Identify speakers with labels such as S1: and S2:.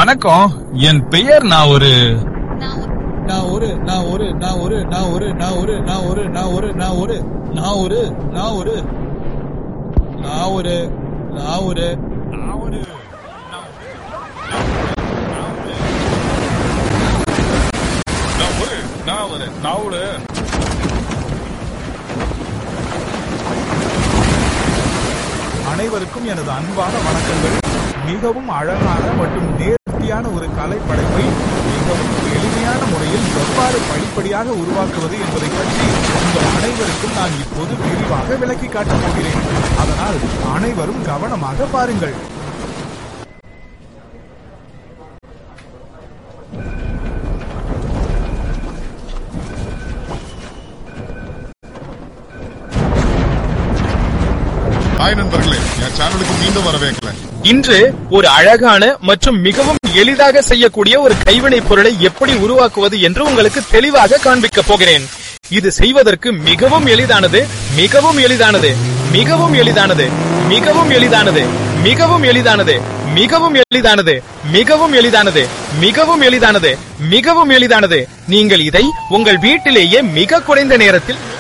S1: வணக்கம் என் பெயர் நான் ஒரு
S2: நான் ஒரு நான் ஒரு நான் ஒரு நான் ஒரு நான் ஒரு நான் ஒரு நான் ஒரு நான் ஒரு நான் ஒரு நான் ஒரு நான் ஒரு நான் ஒரு நான் ஒரு
S1: நான் ஒரு நான் ஒரு நான் ஒரு
S3: அனைவருக்கும் எனது அன்பான வணக்கங்கள் மிகவும் அழகான மற்றும் நேர்த்தியான ஒரு கலை படைப்பை மிகவும் எளிமையான முறையில் எவ்வாறு படிப்படியாக உருவாக்குவது என்பதை பற்றி உங்கள் அனைவருக்கும் நான் இப்போது விரிவாக விளக்கி காட்டப் போகிறேன் அதனால் அனைவரும் கவனமாக பாருங்கள்
S4: ஹாய் நண்பர்களே என் சேனலுக்கு மீண்டும் வரவேற்கிறேன்
S5: இன்று ஒரு அழகான மற்றும் மிகவும் எளிதாக செய்யக்கூடிய ஒரு கைவினைப் பொருளை எப்படி உருவாக்குவது என்று உங்களுக்கு தெளிவாக காண்பிக்க போகிறேன் இது செய்வதற்கு மிகவும் எளிதானது மிகவும் எளிதானது மிகவும் எளிதானது மிகவும் எளிதானது மிகவும் எளிதானது மிகவும் எளிதானது மிகவும் எளிதானது மிகவும் எளிதானது மிகவும் எளிதானது நீங்கள் இதை உங்கள் வீட்டிலேயே மிக குறைந்த நேரத்தில்